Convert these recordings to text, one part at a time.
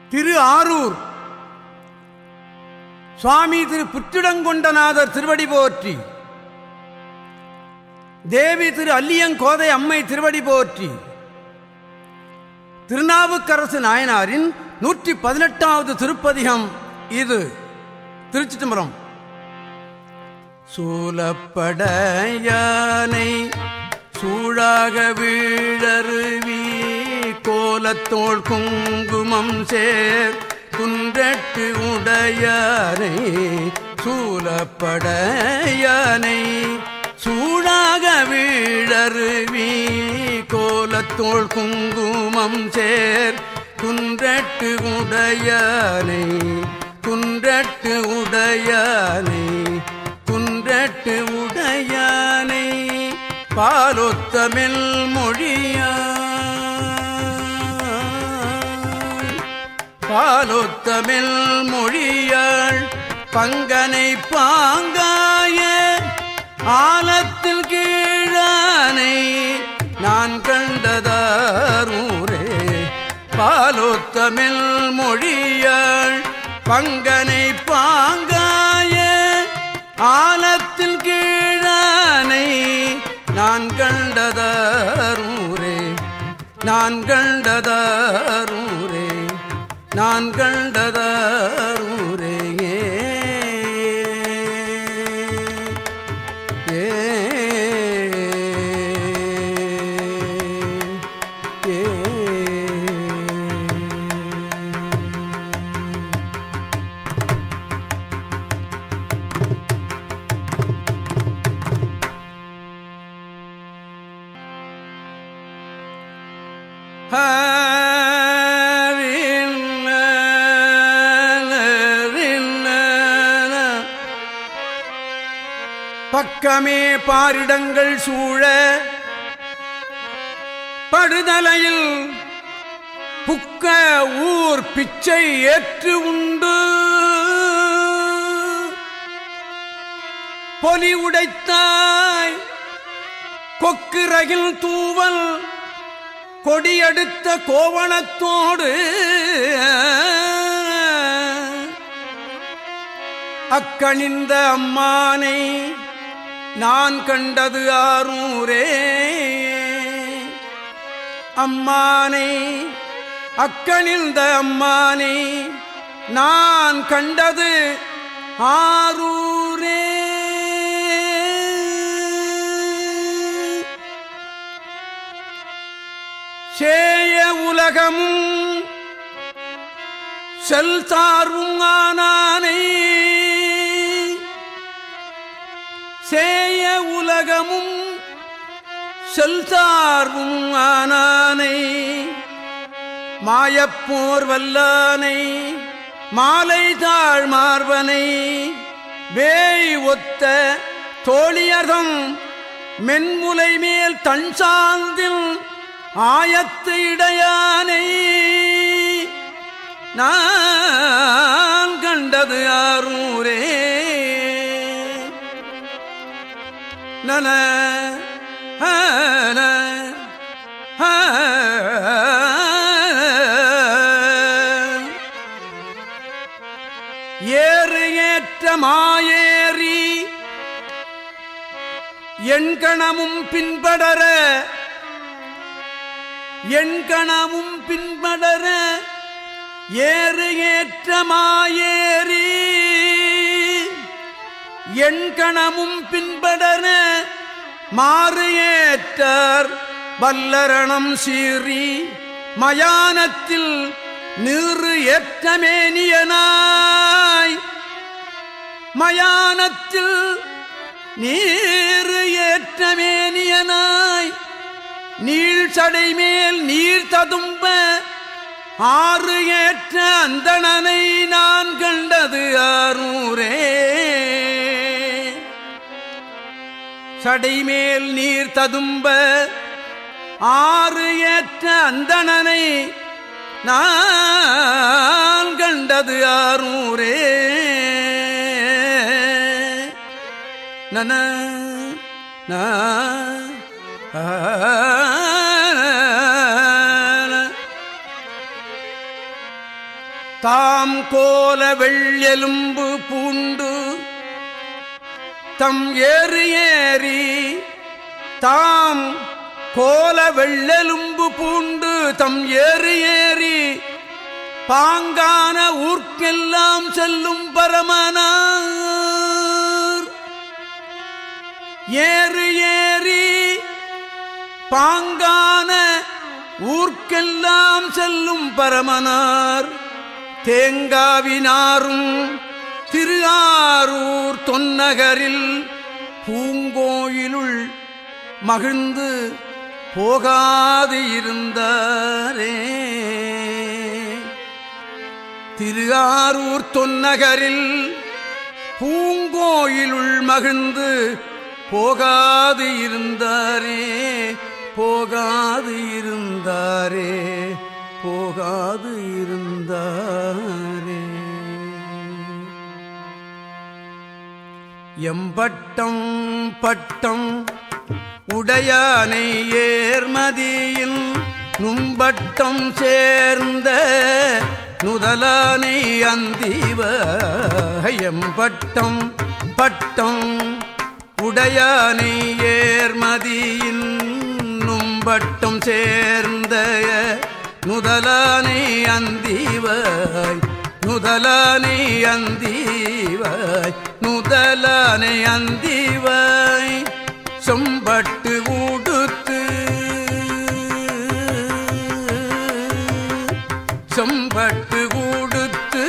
திரு ஆரூர் சுவாமி திரு புற்றிடங்கொண்டநாதர் திருவடி போற்றி தேவி திரு அல்லியங்கோதை அம்மை திருவடி போற்றி திருநாவுக்கரசு நாயனாரின் நூற்றி பதினெட்டாவது திருப்பதிகம் இது திருச்சி தம்பரம் சூலப்பட யானை சூழாக வீழருவி கோலத்தோள் குங்குமம் சேர் குன்றட்டு உடையானை சூலப்பட யானை சூழாக வீழருவி கோலத்தோள் குங்குமம் சேர் குன்றட்டு உடையானை குன்றட்டு உடையானை குன்றட்டு உடையானை பாலொத்தமில் மொழியா பாலொத்தமில் மொழியாள் பங்கனை பாங்காய ஆலத்தில் கீழானை நான் கண்டதாரூரே பாலொத்தமில் மொழியாள் பங்கனை பாங்காய ஆலத்தில் கீழானை நான் கண்டதாரூரே நான் கண்டதாரூரே நான் கண்டதாரூரே ஏ ஏ பக்கமே பாரிடங்கள் சூழ படுதலையில் புக்க ஊர் பிச்சை ஏற்று உண்டு பொலி உடைத்தாய் கொக்கு ரகில் தூவல் கொடியடுத்த கோவணத்தோடு அக்கணிந்த அம்மானை நான் கண்டது ஆரூரே அம்மானை அக்கணிந்த அம்மானை நான் கண்டது ஆரூரே சேய உலகமும் செல் சார்வும் ஆனானை சேய உலகமும் செல் சார்வும் ஆனானை மாயப்போர் வல்லானை மாலை தாழ் மார்பனை வேய் ஒத்த தோழியர்தம் மென்முலை மேல் தன் சார்ந்தில் ஆயத்து இடையானை நான் கண்டது ஆரூரே நன ஹன, ஹ. ஏறு ஏற்ற மாயேறி எண்கணமும் பின்படர எண்கணமும் பின்படர ஏறு ஏற்ற மாயேறி எண்கணமும் பின்படர மாறு ஏற்றார் வல்லரணம் சீறி மயானத்தில் நீறு ஏற்றமேனியனாய் மயானத்தில் நீரு ஏற்றமேனியனாய் நீள் சடை மேல் நீர் ததும்ப ஆறு ஏற்ற அந்தணனை நான் கண்டது ஆரூரே சடைமேல் நீர் ததும்ப ஆறு ஏற்ற அந்தணனை நான் கண்டது ஆரூரே நன நா ஆ, நா. தாம் கோல வெள்ளெலும்பு பூண்டு தம் ஏறு ஏறி தாம் கோல வெள்ளெலும்பு பூண்டு தம் ஏறு ஏறி பாங்கான ஊர்க்கெல்லாம் செல்லும் பரமனார் ஏறு ஏறி பாங்கான ஊர்க்கெல்லாம் செல்லும் பரமனார் தேங்காவினாரும் திரு ஆரூர் தொன்னகரில் பூங்கோயிலுள் மகிழ்ந்து போகாது இருந்தாரே திரு ஆரூர் தொன்னகரில் பூங்கோயிலுள் மகிழ்ந்து போகாது இருந்தாரே போகாது இருந்தாரே போகாது இருந்தாரே எம்பட்டம் பட்டம் உடையானை ஏர்மதியில் நும்பட்டம் சேர்ந்த நுதலானை அந்திவ எம்பட்டம் பட்டம் உடையானை ஏர்மதியில் நும்பட்டம் சேர்ந்த நுதலானை அந்திவாய் நுதலானை அந்திவாய் நுதலானை அந்திவாய் சொம்பட்டு ஊடுத்து சொம்பட்டு ஊடுத்து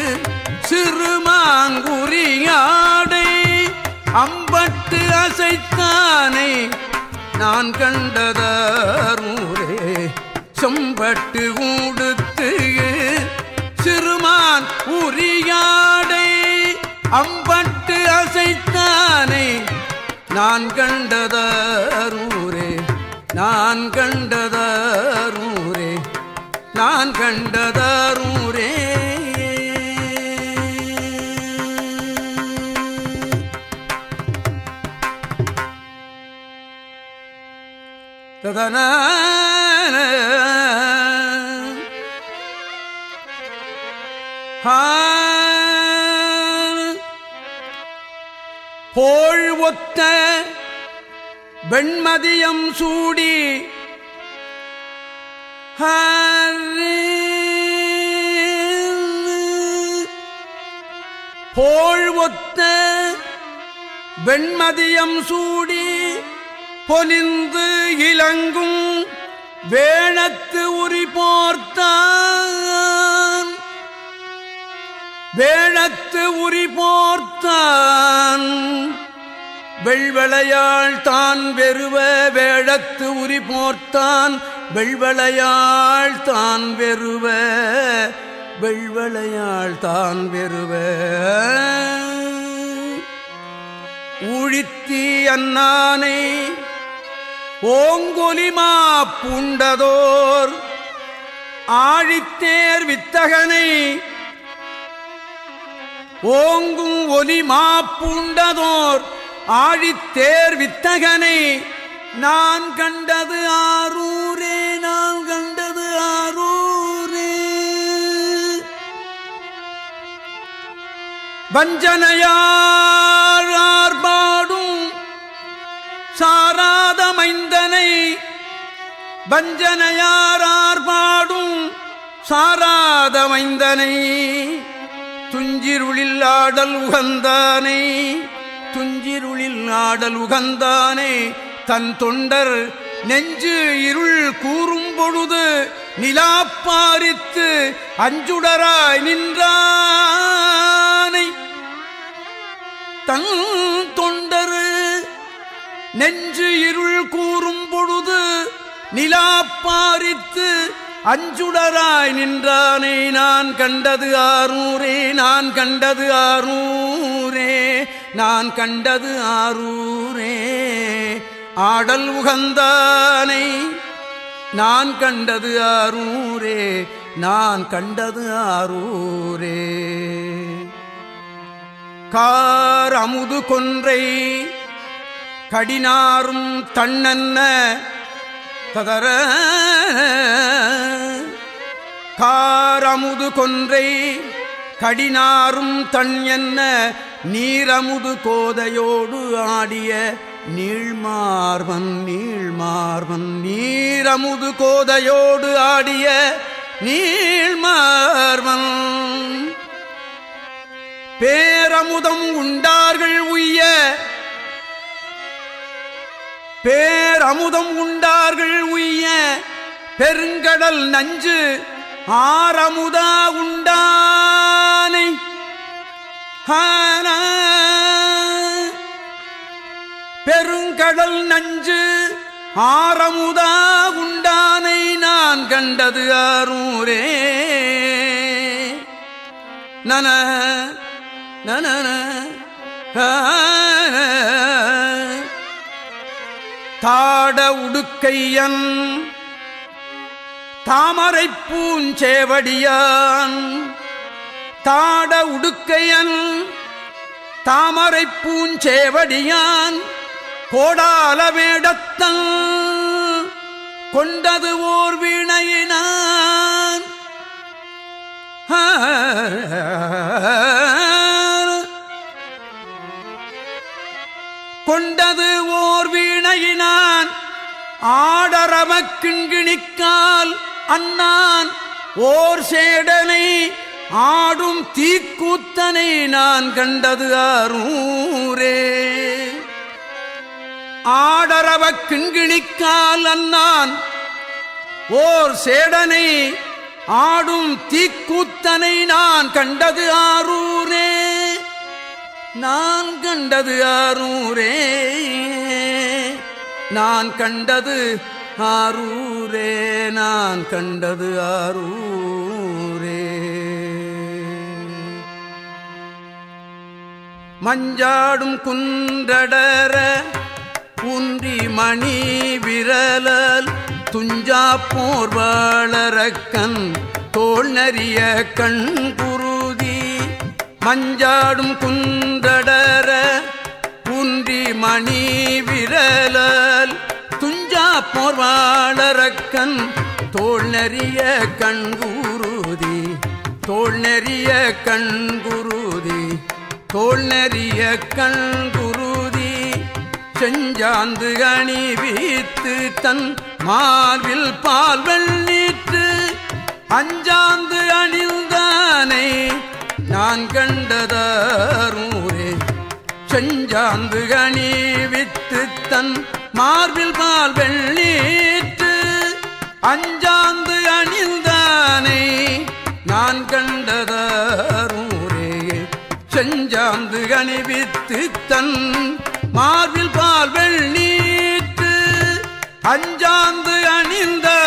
சிறுமாங்குறியாடை அம்பட்டு அசைத்தானை நான் கண்டதாரூரே சொம்பட்டு ஊடுத்து சிறுமான் உரியாடை அம்பட்டு அசைத்தானை நான் கண்டதாரூரே நான் கண்டதாரூரே நான் கண்டதாரூரே ததன போழ் ஒத்த வெண்மதியம் சூடி போழ் ஒத்த வெண்மதியம் சூடி பொலிந்து இலங்கும் வேணத்து உரி போர்த்தான் வேழத்து உரி போர்த்தான் வெள்வளையாள் தான் வெறுவ வேழத்து உரி போர்த்தான் வெள்வளையாள் தான் வெறுவ வெள்வளையாள் தான் வெறுவ ஊழித்தி அண்ணானை ஓங்கொலிமா பூண்டதோர் ஆழித்தேர் வித்தகனை ஓங்கும் ஒலி மாப்புண்டதோர் ஆழித்தேர் வித்தகனை நான் கண்டது ஆரூரே நான் கண்டது ஆரூரே வஞ்சனையார் பாடும் சாராத மைந்தனை வஞ்சனையார் பாடும் சாராத மைந்தனை துஞ்சிருளில் ஆடல் உகந்தானே துஞ்சிருளில் ஆடல் உகந்தானே தன் தொண்டர் நெஞ்சு இருள் கூறும் பொழுது நிலாப்பாரித்து அஞ்சுடராய் நின்றானை தன் தொண்டரு நெஞ்சு இருள் கூறும் பொழுது நிலாப்பாரித்து அஞ்சுடராய் நின்றானே நான் கண்டது ஆரூரே நான் கண்டது ஆரூரே நான் கண்டது ஆரூரே ஆடல் உகந்தானை நான் கண்டது ஆரூரே நான் கண்டது ஆரூரே கார் அமுது கொன்றை கடினாரும் தன்னன்ன ததர காரமுது கொன்றை கடினாரும் தன் என்ன நீரமுது கோதையோடு ஆடிய நீழ்மார்வன் நீழ்மார்வன் நீரமுது கோதையோடு ஆடிய நீழ்மார்வன் பேரமுதம் உண்டார்கள் உய்ய பேரமுதம் உண்டார்கள் உய்ய பெருங்கடல் நஞ்சு ஆரமுதா உண்டானை ஹானா. பெருங்கடல் நஞ்சு ஆரமுதா உண்டானை நான் கண்டது ஆரூரே நன நன தாட உடுக்கையன் தாமரை பூஞ்சேவடியான் தாட உடுக்கையன் தாமரை பூஞ்சேவடியான் கோடால வேடத்தன் கொண்டது ஓர் வீணையினான் கொண்டது ஓர் வீணையினான் ஆடரம கிண்கிணிக்கால் அண்ணான் ஓர் சேடனை ஆடும் தீக்கூத்தனை நான் கண்டது ஆரூரே ஆடரவ கிண்கிணிக்கால் அண்ணான் ஓர் சேடனை ஆடும் தீக்கூத்தனை நான் கண்டது ஆரூரே நான் கண்டது ஆரூரே நான் கண்டது ஆரூரே நான் கண்டது ஆரூரே மஞ்சாடும் குன்றடர ஊன்றி மணி விரலல் துஞ்சா போர்வாளரக்கன் தோல் நறிய கண் குருதி மஞ்சாடும் குன்றடர ஊன்றி மணி விரலல் துஞ்சா போர்வாளரக்கன் தோல் நறிய கண்குருதி தோல் நெறிய கண்குருதி தோல் நெறிய கண்குருதி செஞ்சாந்து அணி வீத்து தன் மார்பில் பால் வெள்ளீற்று அஞ்சாந்து அணிந்தானை நான் கண்டதூரே செஞ்சாந்து அணி வித்து தன் மார்பில் பால் வெள்ளீற்று அஞ்சாந்து அணிந்தானை நான் கண்டதூரே செஞ்சாந்து அணிவித்து தன் மார்பில் பால் வெள்ளீற்று அஞ்சாந்து அணிந்த